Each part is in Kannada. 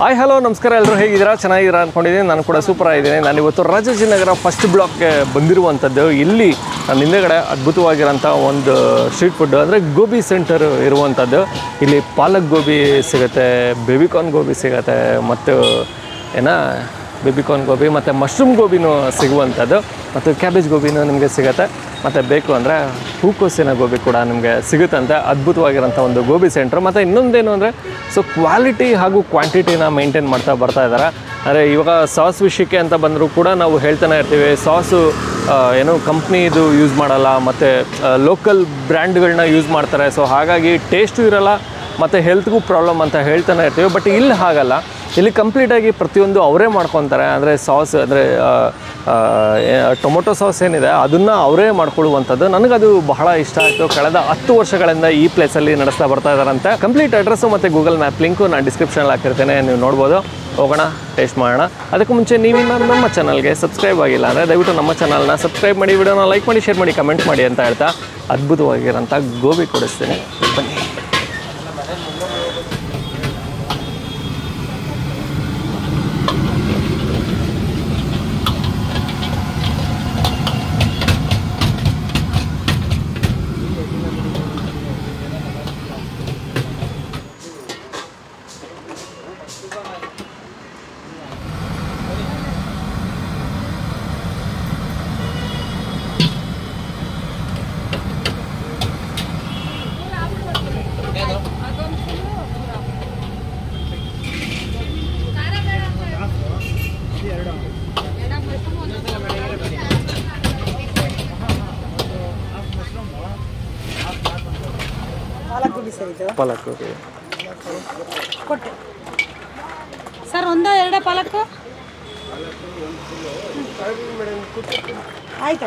ಹಾಯ್ ಹಲೋ ನಮಸ್ಕಾರ ಎಲ್ಲರೂ ಹೇಗಿದ್ದೀರಾ ಚೆನ್ನಾಗಿದ್ದೀರಾ ಅಂದ್ಕೊಂಡಿದ್ದೀನಿ ನಾನು ಕೂಡ ಸೂಪರ್ ಆಗಿದ್ದೀನಿ ನಾನು ಇವತ್ತು ರಾಜಾಜಿನಗರ ಫಸ್ಟ್ ಬ್ಲಾಕ್ಗೆ ಬಂದಿರುವಂಥದ್ದು ಇಲ್ಲಿ ನನ್ನ ಹಿಂದೆಗಡೆ ಅದ್ಭುತವಾಗಿರೋಂಥ ಒಂದು ಸ್ಟ್ರೀಟ್ ಫುಡ್ ಅಂದರೆ ಗೋಬಿ ಸೆಂಟರ್ ಇರುವಂಥದ್ದು ಇಲ್ಲಿ ಪಾಲಕ್ ಗೋಬಿ ಸಿಗುತ್ತೆ ಬೇಬಿಕಾರ್ನ್ ಗೋಬಿ ಸಿಗುತ್ತೆ ಮತ್ತು ಏನ ಬೇಬಿಕಾರ್ನ್ ಗೋಬಿ ಮತ್ತು ಮಶ್ರೂಮ್ ಗೋಬಿನೂ ಸಿಗುವಂಥದ್ದು ಮತ್ತು ಕ್ಯಾಬೇಜ್ ಗೋಬಿನೂ ನಿಮಗೆ ಸಿಗುತ್ತೆ ಮತ್ತು ಬೇಕು ಅಂದರೆ ಹೂಕೋಸಿನ ಗೋಬಿ ಕೂಡ ನಿಮಗೆ ಸಿಗುತ್ತಂತೆ ಅದ್ಭುತವಾಗಿರೋಂಥ ಒಂದು ಗೋಬಿ ಸೆಂಟ್ರ್ ಮತ್ತು ಇನ್ನೊಂದೇನು ಅಂದರೆ ಸೊ ಕ್ವಾಲಿಟಿ ಹಾಗೂ ಕ್ವಾಂಟಿಟಿನ ಮೇಂಟೈನ್ ಮಾಡ್ತಾ ಬರ್ತಾ ಇದ್ದಾರೆ ಅಂದರೆ ಇವಾಗ ಸಾಸ್ ವಿಷಯಕ್ಕೆ ಅಂತ ಬಂದರೂ ಕೂಡ ನಾವು ಹೇಳ್ತಾನೆ ಇರ್ತೀವಿ ಸಾಸು ಏನು ಕಂಪ್ನಿದು ಯೂಸ್ ಮಾಡಲ್ಲ ಮತ್ತು ಲೋಕಲ್ ಬ್ರ್ಯಾಂಡ್ಗಳನ್ನ ಯೂಸ್ ಮಾಡ್ತಾರೆ ಸೊ ಹಾಗಾಗಿ ಟೇಸ್ಟು ಇರಲ್ಲ ಮತ್ತು ಹೆಲ್ತ್ಗೂ ಪ್ರಾಬ್ಲಮ್ ಅಂತ ಹೇಳ್ತಾನೆ ಇರ್ತೀವಿ ಬಟ್ ಇಲ್ಲಿ ಹಾಗಲ್ಲ ಇಲ್ಲಿ ಕಂಪ್ಲೀಟಾಗಿ ಪ್ರತಿಯೊಂದು ಅವರೇ ಮಾಡ್ಕೊತಾರೆ ಅಂದರೆ ಸಾಸ್ ಅಂದರೆ ಟೊಮೊಟೊ ಸಾಸ್ ಏನಿದೆ ಅದನ್ನು ಅವರೇ ಮಾಡ್ಕೊಳ್ಳುವಂಥದ್ದು ನನಗದು ಬಹಳ ಇಷ್ಟ ಆಯಿತು ಕಳೆದ ಹತ್ತು ವರ್ಷಗಳಿಂದ ಈ ಪ್ಲೇಸಲ್ಲಿ ನಡೆಸ್ತಾ ಬರ್ತಾ ಇದ್ದಾರಂತೆ ಕಂಪ್ಲೀಟ್ ಅಡ್ರೆಸ್ಸು ಮತ್ತು ಗೂಗಲ್ ಮ್ಯಾಪ್ ಲಿಂಕು ನಾನು ಡಿಸ್ಕ್ರಿಪ್ಷನಲ್ಲಿ ಹಾಕಿರ್ತೇನೆ ನೀವು ನೋಡ್ಬೋದು ಹೋಗೋಣ ಟೇಸ್ಟ್ ಮಾಡೋಣ ಅದಕ್ಕೂ ಮುಂಚೆ ನೀವಿನ್ನ ನಮ್ಮ ಚಾನಲ್ಗೆ ಸಬ್ಸ್ಕ್ರೈಬ್ ಆಗಿಲ್ಲ ಅಂದರೆ ದಯವಿಟ್ಟು ನಮ್ಮ ಚಾನಲ್ನ ಸಬ್ಸ್ಕ್ರೈಬ್ ಮಾಡಿ ವಿಡಿಯೋನ ಲೈಕ್ ಮಾಡಿ ಶೇರ್ ಮಾಡಿ ಕಮೆಂಟ್ ಮಾಡಿ ಅಂತ ಹೇಳ್ತಾ ಅದ್ಭುತವಾಗಿರೋಂಥ ಗೋಬಿ ಕೊಡಿಸ್ತೀನಿ ಬನ್ನಿ ಪಾಲಕ್ ಗೋಬಿ ಸರ್ ಇದು ಪಾಲಕ್ ಗೋಬಿ ಕೊಟ್ಟೆ ಸರ್ ಒಂದ ಎರಡ ಪಾಲಕ್ ಆಯ್ತು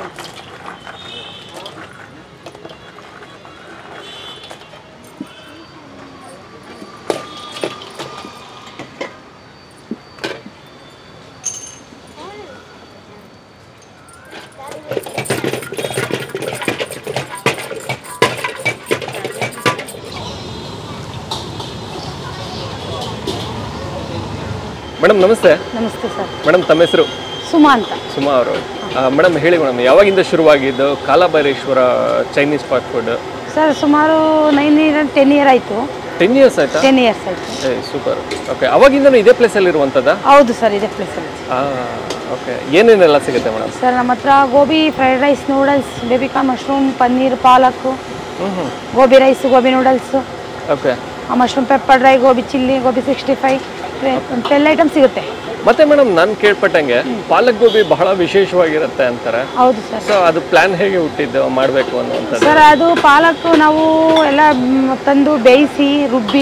ಮೇಡಮ್ ನಮಸ್ತೆ ನಮಸ್ತೆ ಸರ್ ಮೇಡಮ್ ತಮ್ಮ ಹೆಸರು ಸುಮಾ ಅಂತ ಸುಮಾ ಅವರು ಮೇಡಮ್ ಹೇಳಿ ಮೇಡಮ್ ಯಾವಾಗಿಂದ ಶುರುವಾಗಿದ್ದು Kalabhaireshwara Chinese fast food sir ಸುಮಾರು ನೈನ್ ಇಯರ್ ಟೆನ್ ಇಯರ್ ಆಯಿತು ಟೆನ್ ಇಯರ್ಸ್ ಆಯ್ತಾ ಟೆನ್ ಇಯರ್ಸ್ ಆಯಿತು ಏ ಸೂಪರ್ ಓಕೆ ಅವಾಗಿಂದನೂ ಇದೇ ಪ್ಲೇಸಲ್ಲಿ ಇರುವಂಥದ್ದಾ ಹೌದು ಸರ್ ಇದೇ ಪ್ಲೇಸಲ್ಲಿ ಓಕೆ ಏನೇನೆಲ್ಲ ಸಿಗುತ್ತೆ ಮೇಡಮ್ ಸರ್ ನಮ್ಮ ಹತ್ರ gobi fried rice noodles baby corn mushroom paneer ಪಾಲಕ್ಕು ಹ್ಞೂ ಹ್ಞೂ gobi rice gobi noodles okay mushroom pepper dry gobi chilli gobi sixty five ಎಲ್ಲ ಐಟಮ್ ಸಿಗುತ್ತೆ ಮತ್ತೆ ಮೇಡಮ್ ನಾನು ಕೇಳ್ಪಟ್ಟಂಗೆ ಪಾಲಕ್ ಗೋಬಿ ಬಹಳ ವಿಶೇಷವಾಗಿರುತ್ತೆ ಅಂತಾರೆ ಹೌದು ಸರ್ ಸೊ ಅದು ಪ್ಲಾನ್ ಹೇಗೆ ಹುಟ್ಟಿದ್ದು ಮಾಡಬೇಕು ಅನ್ನುವಂಥದ್ದು ಸರ್ ಅದು ಪಾಲಕ್ ನಾವು ಎಲ್ಲ ಮ್, ತಂದು ಬೇಯಿಸಿ ರುಬ್ಬಿ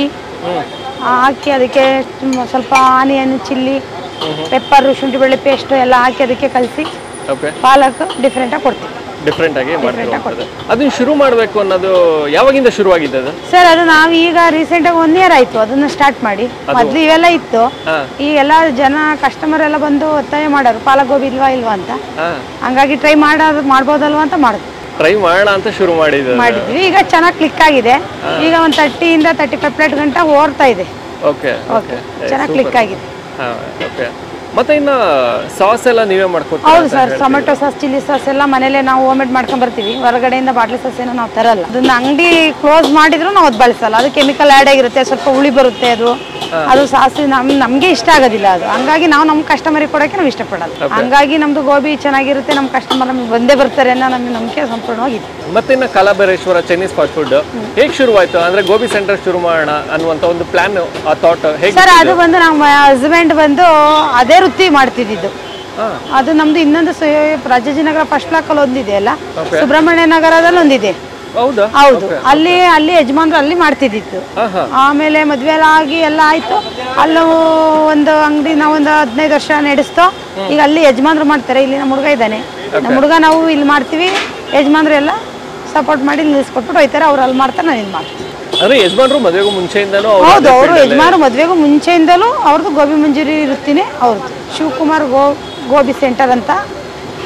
ಹಾಕಿ ಅದಕ್ಕೆ ಮ್, ಸ್ವಲ್ಪ ಆನಿಯನ್ ಚಿಲ್ಲಿ ಪೆಪ್ಪರ್ ಶುಂಠಿ ಬೆಳ್ಳಿ ಪೇಸ್ಟ್ ಎಲ್ಲ ಹಾಕಿ ಅದಕ್ಕೆ ಕಲಸಿ ಓಕೆ ಪಾಲಕ್ ಡಿಫ್ರೆಂಟಾಗಿ ಕೊಡ್ತೀವಿ ಡಿಫ್ರೆಂಟ್ ಆಗಿ ಮಾಡ್ತಿರುವಂಥದ್ದು ಅದನ್ನ ಶುರು ಮಾಡಬೇಕು ಅನ್ನೋದು ಯಾವಾಗಿಂದ ಶುರುವಾಗಿದ್ದು ಅದು ಸರ್ ಅದು ನಾವು ಈಗ ರೀಸೆಂಟಾಗಿ ಒನ್ ಇಯರ್ ಆಯಿತು ಅದನ್ನ ಸ್ಟಾರ್ಟ್ ಮಾಡಿ ಮೊದಲು ಇವೆಲ್ಲ ಇತ್ತು ಹಾ. ಈಗೆಲ್ಲ ಜನ ಕಸ್ಟಮರ್ ಎಲ್ಲ ಬಂದು ಒತ್ತಾಯ ಮಾಡೋರು ಪಾಲಕ್ ಗೋಬಿ ಇಲ್ವಾ ಇಲ್ವಾ ಅಂತ ಹಾಂ ಹಂಗಾಗಿ ಟ್ರೈ ಮಾಡೋದು ಮಾಡ್ಬೋದಲ್ವಾ ಅಂತ ಮಾಡಿದ್ವಿ ಟ್ರೈ ಮಾಡೋಣ ಅಂತ ಶುರು ಮಾಡಿದ್ದು ಮಾಡಿದ್ವಿ ಈಗ ಚೆನ್ನಾಗಿ ಕ್ಲಿಕ್ ಆಗಿದೆ ಈಗ ಒಂದು ತರ್ಟಿಯಿಂದ ತರ್ಟಿ ಫೈವ್ ಪ್ಲೇಟ್ ಗಂಟ ಓಡ್ತಾ ಇದೆ ಓಕೆ ಓಕೆ ಚೆನ್ನಾಗಿ ಕ್ಲಿಕ್ ಆಗಿದೆ ಹಾಂ ಓಕೆ ಮತ್ತೆ ಇನ್ನು ಸಾಸ್ ಎಲ್ಲ ನೀವೇ ಮಾಡ್ಕೊತೀರಾ ಹೌದು sir tomato sauce chilli sauce ಎಲ್ಲ ಮನೇಲೆ ನಾವು ಹೋಮ್ಮೇಡ್ ಮಾಡ್ಕೊಂಡ್ ಬರ್ತೀವಿ ಹೊರಗಡೆಯಿಂದ ಬಾಟ್ಲಿ ಸಾಸ್ ಏನೋ ನಾವು ತರಲ್ಲ ಅದನ್ನ ಅಂಗಡಿ ಕ್ಲೋಸ್ ಮಾಡಿದ್ರು ನಾವು ಅದು ಬಳಸಲ್ಲ ಅದು ಕೆಮಿಕಲ್ ಆ್ಯಡ್ ಆಗಿರುತ್ತೆ ಸ್ವಲ್ಪ ಹುಳಿ ಬರುತ್ತೆ ಅದು ಅದು ಸಾಸ್ ನಮ್ ನಮ್ಗೆ ಇಷ್ಟ ಆಗೋದಿಲ್ಲ ಅದು ಹಂಗಾಗಿ ನಾವು ನಮ್ಮ ಕಸ್ಟಮರಿಗೆ ಕೊಡೋಕೆ ನಾವು ಇಷ್ಟಪಡಲ್ಲ ಹಂಗಾಗಿ ನಮ್ದು ಗೋಬಿ ಚೆನ್ನಾಗಿರುತ್ತೆ ನಮ್ಮ ಕಸ್ಟಮರ್ ನಮ್ಗೆ ಬಂದೇ ಬರ್ತಾರೆ ಅನ್ನೋ ನಮಗೆ ನಂಬಿಕೆ ಸಂಪೂರ್ಣವಾಗಿದೆ ಮತ್ತೆ ಇನ್ನು ಕಲಾಬರೇಶ್ವರ ಚೈನೀಸ್ ಫಾಸ್ಟ್ ಫುಡ್ ಹೇಗೆ ಶುರುವಾಯ್ತು ಅಂದ್ರೆ ಗೋಬಿ ಸೆಂಟರ್ ಶುರು ಮಾಡೋಣ ಅನ್ನುವಂಥ ಒಂದು ಪ್ಲಾನ್ ಆ ಥಾಟ್ ಹೇಗೆ ಸರ್ ಅದು ಬಂದು ನಮ್ಮ ಹಸ್ಬೆಂಡ್ ಬಂದು ಅದೇ ವೃತ್ತಿ ಮಾಡ್ತಿದ್ದಿದ್ದು ಹಾಂ ಅದು ನಮ್ದು ಇನ್ನೊಂದು ಸು- ರಾಜಾಜಿನಗರ ಫಸ್ಟ್ ಬ್ಲಾಕಲ್ಲಿ ಒಂದಿದೆ ಅಲ್ಲ ಸುಬ್ರಹ್ಮಣ್ಯ ನಗರದಲ್ಲಿ ಒಂದಿದೆ ಹೌದಾ ಹೌದು ಅಲ್ಲಿ ಅಲ್ಲಿ ಯಜಮಾನ್ರು ಅಲ್ಲಿ ಮಾಡ್ತಿದ್ದಿತ್ತು ಹಾಂ ಹಾಂ ಆಮೇಲೆ ಮದ್ವೆ ಎಲ್ಲ ಆಗಿ ಎಲ್ಲ ಆಯ್ತು ಅಲ್ಲೂ ಒಂದು ಅಂಗಡಿ ನಾವು ಒಂದು ಹದಿನೈದು ವರ್ಷ ನಡೆಸ್ತೋ ಈಗ ಅಲ್ಲಿ ಯಜಮಾನ್ರು ಮಾಡ್ತಾರೆ ಇಲ್ಲಿ ನಮ್ಮ ಹುಡುಗ ಇದ್ದಾನೆ ನಮ್ಮ ಹುಡುಗ ನಾವು ಇಲ್ಲಿ ಮಾಡ್ತೀವಿ ಯಜಮಾನ್ರು ಎಲ್ಲ ಸಪೋರ್ಟ್ ಮಾಡಿ ನಿಲ್ಲಿಸ್ಕೊಟ್ಬಿಟ್ಟು ಹೋಯ್ತಾರೆ ಅವ್ರು ಅಲ್ಲಿ ಮಾಡ್ತಾರೆ ನಾನು ಇಲ್ಲಿ ಮಾಡ್ತೀನಿ ಅಂದ್ರೆ ಯಜಮಾನ್ರು ಮದುವೆಗೂ ಮುಂಚೆಯಿಂದನೂ ಅವ್ರು ಹೌದು ಅದೇ ಅವರು field ಅಲ್ಲೇ- ಯಜಮಾನ್ರು ಮದುವೆಗೂ ಮುಂಚೆಯಿಂದಲೂ ಅವ್ರದ್ದು ಗೋಬಿ ಮಂಜೂರಿ ವೃತ್ತಿನೇ ಅವ್ರದ್ದು ಶಿವಕುಮಾರ್ ಗೋ ಗೋಬಿ ಸೆಂಟರ್ ಅಂತ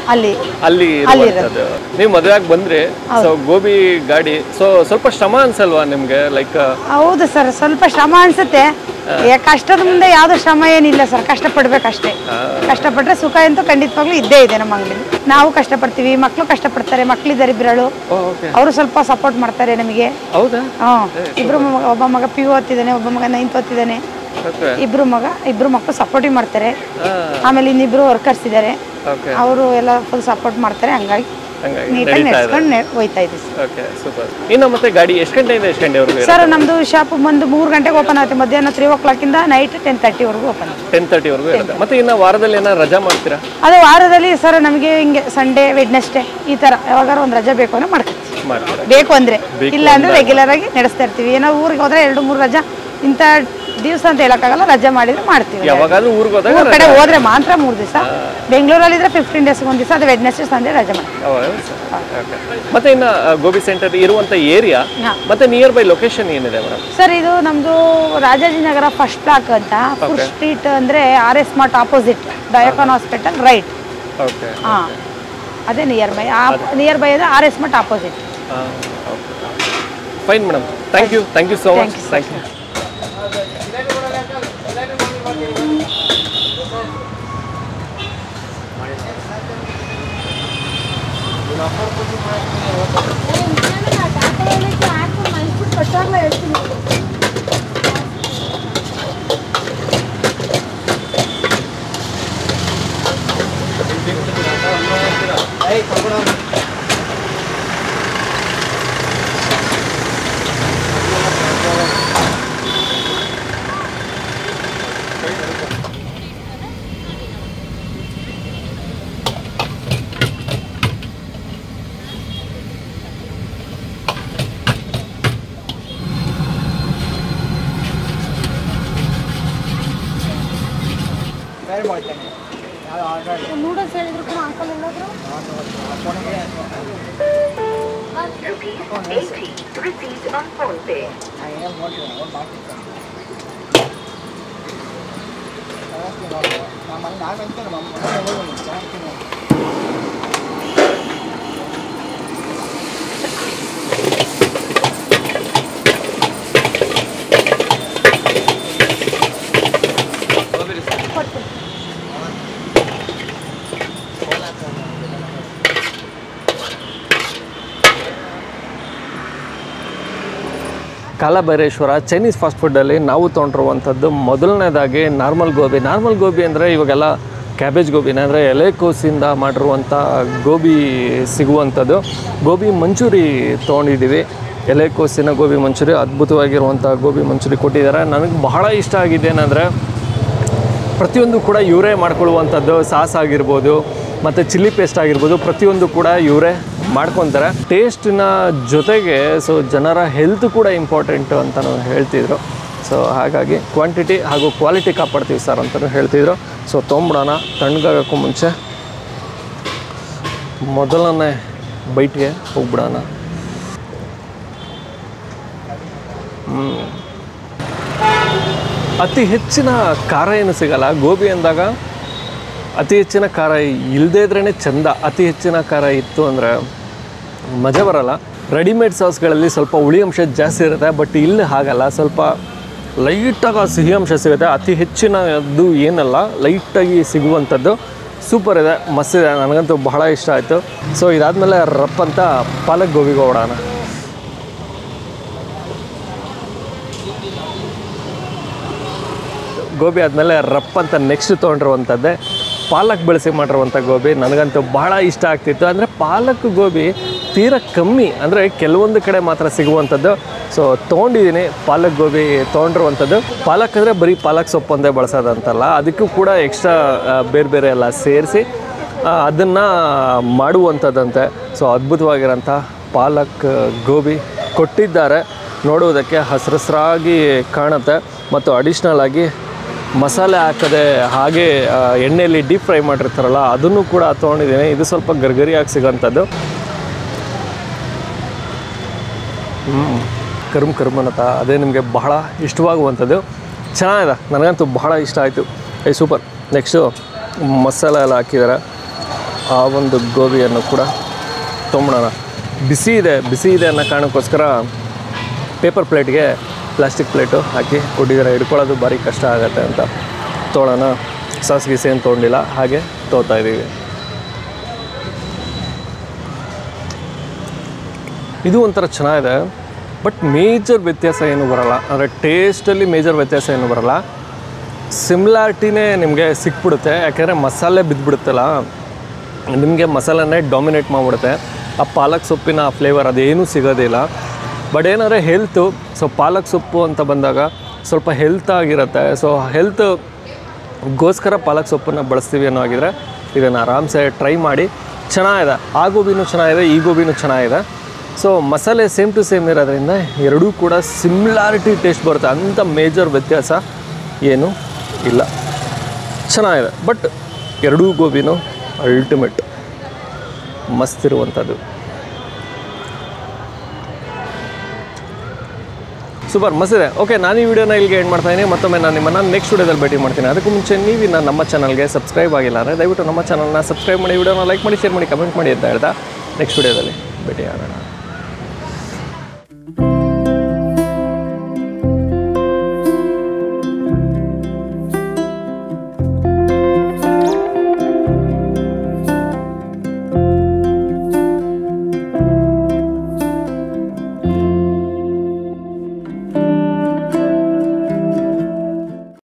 ಅಲ್ಲಿ ಅಲ್ಲಿ ಇರುವಂಥದ್ದು ನೀವು ಮದುವೆಯಾಗಿ ಬಂದ್ರಿ ಸೊ ಗೋಬಿ ಗಾಡಿ ಸೊ ಸ್ವಲ್ಪ ಶ್ರಮ ಅನ್ಸಲ್ವಾ ನಿಮ್ಗೆ ಲೈಕ್ ಹೌದು ಸರ್ ಸ್ವಲ್ಪ ಶ್ರಮ ಅನ್ಸುತ್ತೆ ಏ, ಕಷ್ಟದ ಮುಂದೆ ಯಾವ್ದು ಶ್ರಮ ಏನಿಲ್ಲ ಸರ್ ಕಷ್ಟಪಡ್ಬೇಕಷ್ಟೇ ಕಷ್ಟಪಟ್ರೆ ಸುಖ ಅಂತೂ ಖಂಡಿತವಾಗ್ಲೂ ಇದ್ದೇ ಇದೆ ನಮ್ಮ ಅಂಗಡಿ ನಾವು ಕಷ್ಟಪಡ್ತೀವಿ ಮಕ್ಕಳು ಕಷ್ಟಪಡ್ತಾರೆ ಮಕ್ಕಳಿದ್ದಾರೆ ಇಬ್ಬರಳು ಓಕೆ ಅವರು ಸ್ವಲ್ಪ ಸಪೋರ್ಟ್ ಮಾಡ್ತಾರೆ ನಮಗೆ ಹೌದಾ ಹ್ಮ್ ಇಬ್ರು ಮಗ ಒಬ್ಬ ಮಗ ಪಿ ಯು ಓದ್ತಿದ್ದಾನೆ ಒಬ್ಬ ಮಗ ನೈನ್ತ್ ಓದ್ತಿದ್ದಾನೆ ಓಕೆ ಇಬ್ರು ಮಗ ಇಬ್ರು ಮಕ್ಕಳು ಸಪೋರ್ಟಿವ್ ಮಾಡ್ತಾರೆ ಆಮೇಲೆ ಇನ್ನಿಬ್ರು ವರ್ಕರ್ಸ್ ಇದ್ದಾರೆ ಓಕೆ ಅವರು ಎಲ್ಲ ಫುಲ್ ಸಪೋರ್ಟ್ ಮಾಡ್ತಾರೆ ಹಂಗಾಗಿ ಹಂಗಾಗಿ ನೀಟಾಗಿ ನಡೀತಾ ಇದೆ ನಡೆಸ್ಕೊಂಡು ನೆ- ಹೋಯ್ತಾ ಇದ್ದೀವಿ ಸರ್. ಓಕೆ ಸೂಪರ್ ಇನ್ನು ಮತ್ತೆ ಗಾಡಿ ಎಷ್ಟು ಗಂಟೆಯಿಂದ ಎಷ್ಟು ಗಂಟೆವರೆಗೂ ಸರ್ ನಮ್ದು ಶಾಪ್ ಬಂದು ಮೂರು ಗಂಟೆಗೆ ಓಪನ್ ಆಗುತ್ತೆ ಮಧ್ಯಾಹ್ನ ತ್ರೀ ಓ ಕ್ಲಾಕಿಂದ ನೈಟ್ ಟೆನ್ ತರ್ಟಿವರೆಗೂ ಓಪನ್ ಆಗುತ್ತೆ ಟೆನ್ ತರ್ಟಿವರೆಗೂ ಇರುತ್ತೆ ಮತ್ತೆ ಇನ್ನು ವಾರದಲ್ಲಿ ಏನಾರು ರಜಾ ಮಾಡ್ತೀರಾ ಅದು ವಾರದಲ್ಲಿ ಸರ್ ನಮಗೆ ಹಿಂಗೆ ಸಂಡೇ ವೆಡ್ನೆಸ್ಡೇ ಈ ಥರ ಯಾವಾಗಾರು ಒಂದು ರಜೆ ಬೇಕು ಅಂದ್ರೆ ಮಾಡ್ಕೊತೀವಿ ಮಾಡ್ತೀರಾ ಬೇಕು ಅಂದ್ರೆ ಇಲ್ಲ ಅಂದ್ರೆ ರೆಗ್ಯುಲರ್ ಆಗಿ ನಡೆಸ್ತಾ ಇರ್ತೀವಿ ಏನೋ ಊರಿಗೆ ಹೋದ್ರೆ ಎರಡು ಮೂರು ರಜಾ ಇಂಥ ದಿವಸ ಅಂತ ಹೇಳಕ್ಕಾಗಲ್ಲ ರಜೆ ಮಾಡಿದ್ರೆ ಮಾಡ್ತೀವಿ ಯಾವಾಗಾದ್ರೂ ಊರಿಗೆ ಹೋದಾಗ ಊರ್ ಕಡೆ ಹೋದ್ರೆ ಮಾತ್ರ ಮೂರು ದಿವಸ ಬೆಂಗಳೂರಲ್ಲಿ ಇದ್ರೆ ಫಿಫ್ಟೀನ್ ಡೇಸ್ ಒಂದು ದಿವಸ ಅದು ವೆಡ್ನೆಸ್ಡೇ ಸಂಡೇ ರಜೆ ಮಾಡ್ತೀವಿ ಓಕೆ ಮತ್ತೆ ಇನ್ನು ಆ, ಗೋಬಿ ಸೆಂಟರ್ ಇರುವಂತ ಏರಿಯಾ ಹಾ. ಮತ್ತೆ ನಿಯರ್ ಬೈ ಲೊಕೇಶನ್ ಏನಿದೆ ಮೇಡಮ್ ಸರ್ ಇದು ನಮ್ದು ರಾಜಾಜಿನಗರ ಫಸ್ಟ್ ಬ್ಲಾಕ್ ಅಂತ ಫುಡ್ ಸ್ಟ್ರೀಟ್ ಅಂದ್ರೆ R S mart opposite Diacon hospital right okay ಹಾ ಅದೇ ನಿಯರ್ ಬೈ ನಿಯರ್ ಬೈ ಅಂದ್ರೆ R S mart opposite fine madam thank you thank you so much thank you noodles ಹೇಳಿದ್ರು ಕೂಡ ಅಂಕಲ್ ಎಲ್ಲಾದ್ರು Rupees 80 received on phone pay. Kalabhaireshwara Chinese fast ಫುಡ್ಡಲ್ಲಿ ನಾವು ತೊಗೊಂಡಿರುವಂಥದ್ದು ಮೊದಲನೇದಾಗಿ ನಾರ್ಮಲ್ ಗೋಬಿ ನಾರ್ಮಲ್ ಗೋಬಿ ಅಂದರೆ ಇವಾಗೆಲ್ಲ ಕ್ಯಾಬೇಜ್ ಗೋಬಿನ ಅಂದರೆ ಎಲೆಕೋಸಿಂದ ಮಾಡಿರುವಂಥ ಗೋಬಿ ಸಿಗುವಂಥದ್ದು ಗೋಬಿ ಮಂಚೂರಿ ತೊಗೊಂಡಿದ್ದೀವಿ ಎಲೆಕೋಸಿನ ಗೋಬಿ ಮಂಚೂರಿ ಅದ್ಭುತವಾಗಿರುವಂಥ ಗೋಬಿ ಮಂಚೂರಿ ಕೊಟ್ಟಿದ್ದಾರೆ ನನಗೆ ಬಹಳ ಇಷ್ಟ ಆಗಿದ್ದೇನೆಂದರೆ ಪ್ರತಿಯೊಂದು ಕೂಡ ಇವರೇ ಮಾಡ್ಕೊಳ್ಳುವಂಥದ್ದು ಸಾಸ್ ಆಗಿರ್ಬೋದು ಮತ್ತು ಚಿಲ್ಲಿ ಪೇಸ್ಟ್ ಆಗಿರ್ಬೋದು ಪ್ರತಿಯೊಂದು ಕೂಡ ಇವರೇ ಮಾಡ್ಕೊತಾರೆ ಟೇಸ್ಟಿನ ಜೊತೆಗೆ ಸೊ ಜನರ ಹೆಲ್ತ್ ಕೂಡ ಇಂಪಾರ್ಟೆಂಟು ಅಂತಲೂ ಹೇಳ್ತಿದ್ರು ಸೊ ಹಾಗಾಗಿ ಕ್ವಾಂಟಿಟಿ ಹಾಗೂ ಕ್ವಾಲಿಟಿ ಕಾಪಾಡ್ತೀವಿ ಸರ್ ಅಂತಲೂ ಹೇಳ್ತಿದ್ರು ಸೊ ತೊಗೊಂಬಿಡೋಣ ತಣ್ಣಗಾಗಕ್ಕೂ ಮುಂಚೆ ಮೊದಲನೇ ಬೈಟ್ಗೆ ಹೋಗ್ಬಿಡೋಣ ಅತಿ ಹೆಚ್ಚಿನ ಖಾರ ಏನು ಸಿಗಲ್ಲ ಗೋಬಿ ಅಂದಾಗ ಅತಿ ಹೆಚ್ಚಿನ ಖಾರ ಇಲ್ಲದೇ ಇದ್ರೇ ಚಂದ ಅತಿ ಹೆಚ್ಚಿನ ಖಾರ ಇತ್ತು ಅಂದರೆ ಮಜಾ ಬರಲ್ಲ ರೆಡಿಮೇಡ್ ಸಾಸ್ಗಳಲ್ಲಿ ಸ್ವಲ್ಪ ಹುಳಿ ಅಂಶ ಜಾಸ್ತಿ ಇರುತ್ತೆ ಬಟ್ ಇಲ್ಲಿ ಹಾಗಲ್ಲ ಸ್ವಲ್ಪ ಲೈಟಾಗಿ ಸಿಹಿ ಅಂಶ ಸಿಗುತ್ತೆ ಅತಿ ಹೆಚ್ಚಿನದು ಏನಲ್ಲ ಲೈಟಾಗಿ ಸಿಗುವಂಥದ್ದು ಸೂಪರ್ ಇದೆ ಮಸ್ತ್ ಇದೆ ನನಗಂತೂ ಬಹಳ ಇಷ್ಟ ಆಯಿತು ಸೊ ಇದಾದಮೇಲೆ ರಪ್ ಅಂತ ಪಾಲಕ್ ಗೋಬಿಗೆ ಹೋಗೋಣ ಗೋಬಿ ಆದಮೇಲೆ ರಪ್ ಅಂತ ನೆಕ್ಸ್ಟ್ ತೊಗೊಂಡಿರುವಂಥದ್ದೇ ಪಾಲಕ್ ಬೆಳೆಸಿ ಮಾಡಿರುವಂಥ ಗೋಬಿ ನನಗಂತೂ ಬಹಳ ಇಷ್ಟ ಆಗ್ತಿತ್ತು ಅಂದರೆ ಪಾಲಕ್ ಗೋಬಿ ತೀರಾ ಕಮ್ಮಿ ಅಂದರೆ ಕೆಲವೊಂದು ಕಡೆ ಮಾತ್ರ ಸಿಗುವಂಥದ್ದು ಸೊ ತೊಗೊಂಡಿದ್ದೀನಿ ಪಾಲಕ್ ಗೋಬಿ ತೊಗೊಂಡಿರುವಂಥದ್ದು ಪಾಲಕ್ ಅಂದರೆ ಬರೀ ಪಾಲಕ್ ಸೊಪ್ಪು ಒಂದೇ ಬಳಸೋದಂತಲ್ಲ ಅದಕ್ಕೂ ಕೂಡ ಎಕ್ಸ್ಟ್ರಾ ಬೇರೆ ಬೇರೆ ಎಲ್ಲ ಸೇರಿಸಿ ಅದನ್ನು ಮಾಡುವಂಥದ್ದಂತೆ ಸೊ ಅದ್ಭುತವಾಗಿರೋಂಥ ಪಾಲಕ್ ಗೋಬಿ ಕೊಟ್ಟಿದ್ದಾರೆ ನೋಡುವುದಕ್ಕೆ ಹಸ್ರಸ್ರಾಗಿ ಕಾಣುತ್ತೆ ಮತ್ತು ಅಡಿಷ್ನಲ್ ಆಗಿ ಮಸಾಲೆ ಹಾಕದೆ ಹಾಗೆ ಆ, ಎಣ್ಣೆಯಲ್ಲಿ ಡೀಪ್ ಫ್ರೈ ಮಾಡಿರ್ತಾರಲ್ಲ ಅದನ್ನು ಕೂಡ ತೊಗೊಂಡಿದ್ದೀನಿ ಇದು ಸ್ವಲ್ಪ ಗರ್ಗರಿಯಾಗಿ ಸಿಗೋಂಥದ್ದು ಹ್ಞೂ ಕರ್ಮ್ ಕರ್ಮನತ ಅದೇ ನಿಮಗೆ ಬಹಳ ಇಷ್ಟವಾಗುವಂಥದ್ದು ಚೆನ್ನಾಗಿದೆ ನನಗಂತೂ ಬಹಳ ಇಷ್ಟ ಆಯಿತು ಏ ಸೂಪರ್ ನೆಕ್ಸ್ಟು ಮಸಾಲೆ ಎಲ್ಲ ಹಾಕಿದ್ದಾರೆ ಆ ಒಂದು ಗೋಬಿಯನ್ನು ಕೂಡ ತೊಗೊಂಬಿಡೋಣ ಬಿಸಿ ಇದೆ ಬಿಸಿ ಇದೆ ಅನ್ನೋ ಕಾರಣಕ್ಕೋಸ್ಕರ ಪೇಪರ್ ಪ್ಲೇಟ್ಗೆ ಪ್ಲಾಸ್ಟಿಕ್ ಪ್ಲೇಟು ಹಾಕಿ ಕೊಟ್ಟಿದ್ದಾರೆ ಹಿಡ್ಕೊಳ್ಳೋದು ಭಾರಿ ಕಷ್ಟ ಆಗುತ್ತೆ ಅಂತ ತೊಗೊಳೋಣ ಸಾಸ್ ಗೀಸ್ ಏನು ತೊಗೊಂಡಿಲ್ಲ ಹಾಗೆ ತೊಗೋತಾ ಇದ್ದೀವಿ ಇದು ಒಂಥರ ಚೆನ್ನಾಗಿದೆ ಬಟ್ ಮೇಜರ್ ವ್ಯತ್ಯಾಸ ಏನು ಬರಲ್ಲ ಅಂದರೆ ಟೇಸ್ಟಲ್ಲಿ ಮೇಜರ್ ವ್ಯತ್ಯಾಸ ಏನು ಬರಲ್ಲ ಸಿಮ್ಲಾರಿಟಿನೇ ನಿಮಗೆ ಸಿಕ್ಬಿಡುತ್ತೆ ಯಾಕೆಂದರೆ ಮಸಾಲೆ ಬಿದ್ದುಬಿಡುತ್ತಲ್ಲ ನಿಮಗೆ ಮಸಾಲೆನೇ ಡಾಮಿನೇಟ್ ಮಾಡಿಬಿಡುತ್ತೆ ಆ ಪಾಲಕ್ ಸೊಪ್ಪಿನ ಫ್ಲೇವರ್ ಅದೇನೂ ಸಿಗೋದಿಲ್ಲ ಬಟ್ ಏನಂದರೆ ಹೆಲ್ತು ಸೊ ಪಾಲಕ್ ಸೊಪ್ಪು ಅಂತ ಬಂದಾಗ ಸ್ವಲ್ಪ ಹೆಲ್ತ್ ಆಗಿರುತ್ತೆ ಸೊ ಹೆಲ್ತ್ ಗೋಸ್ಕರ ಪಾಲಕ್ ಸೊಪ್ಪನ್ನು ಬಳಸ್ತೀವಿ ಅನ್ನೋ ಆಗಿದ್ರೆ ಇದನ್ನು ಆರಾಮ್ಸೆ ಟ್ರೈ ಮಾಡಿ ಚೆನ್ನಾಗಿದೆ ಆ ಗೋಬಿನೂ ಚೆನ್ನಾಗಿದೆ ಈ ಗೋಬಿನೂ ಚೆನ್ನಾಗಿದೆ ಸೊ ಮಸಾಲೆ ಸೇಮ್ ಟು ಸೇಮ್ ಇರೋದ್ರಿಂದ ಎರಡೂ ಕೂಡ ಸಿಮ್ಲಾರಿಟಿ ಟೇಸ್ಟ್ ಬರುತ್ತೆ ಅಂಥ ಮೇಜರ್ ವ್ಯತ್ಯಾಸ ಏನೂ ಇಲ್ಲ ಚೆನ್ನಾಗಿದೆ ಬಟ್ ಎರಡೂ ಗೋಬಿನೂ ಅಲ್ಟಿಮೇಟ್ ಮಸ್ತ್ ಇರುವಂಥದ್ದು ಸೂಪರ್ ಮಸ್ತಿದೆ ಓಕೆ ನಾನು ಈ ವಿಡಿಯೋನ ಇಲ್ಲಿಗೆ ಎಂಡ್ ಮಾಡ್ತಾ ಇದ್ದೀನಿ ಮತ್ತೊಮ್ಮೆ ನಾನು ನಿಮ್ಮನ್ನು ನೆಕ್ಸ್ಟ್ ವಿಡಿಯೋದಲ್ಲಿ ಭೇಟಿ ಮಾಡ್ತೀನಿ ಅದಕ್ಕೂ ಮುಂಚೆ ನೀವು ಇನ್ನು ನಮ್ಮ ಚಾನಲ್ಗೆ ಸಬ್ಸ್ಕ್ರೈಬ್ ಆಗಿಲ್ಲ ಅಂದರೆ ದಯವಿಟ್ಟು ನಮ್ಮ ಚಾನಲ್ನ ಸಬ್ಸ್ಕ್ರೈಬ್ ಮಾಡಿ ವಿಡಿಯೋನ ಲೈಕ್ ಮಾಡಿ ಶೇರ್ ಮಾಡಿ ಕಮೆಂಟ್ ಮಾಡಿ ಅಂತ ಹೇಳ್ತಾ ನೆಕ್ಸ್ಟ್ ವಿಡಿಯೋದಲ್ಲಿ ಭೇಟಿ ಆಗೋಣ